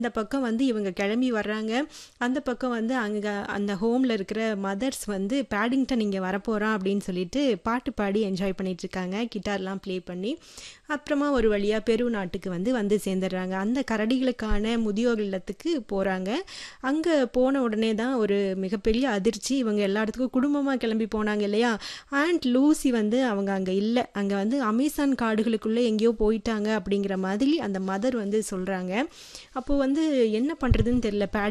இந்த பக்கம் வந்து இவங்க கிளம்பி வர்றாங்க அந்த பக்கம் வந்து அங்கே அந்த ஹோமில் இருக்கிற மதர்ஸ் வந்து பேடிங்டன் இங்கே வரப்போகிறான் அப்படின்னு சொல்லிட்டு பாட்டு பாடி என்ஜாய் பண்ணிட்டு இருக்காங்க கிட்டார்லாம் ப்ளே பண்ணி அப்புறமா ஒரு வழியாக பெரு நாட்டுக்கு வந்து வந்து சேர்ந்துடுறாங்க அந்த கரடிகளுக்கான முதியோர் இல்லத்துக்கு போகிறாங்க அங்கே போன உடனே தான் ஒரு மிகப்பெரிய அதிர்ச்சி இவங்க எல்லா இடத்துக்கும் குடும்பமாக கிளம்பி போனாங்க இல்லையா ஆண்ட் லூசி வந்து அவங்க அங்கே இல்லை அங்கே வந்து அமேசான் காடுகளுக்குள்ளே எங்கேயோ போயிட்டாங்க அப்படிங்கிற மாதிரி அந்த மதர் வந்து சொல்கிறாங்க அப்போது வந்து என்ன பண்ணுறதுன்னு தெரியல பேடி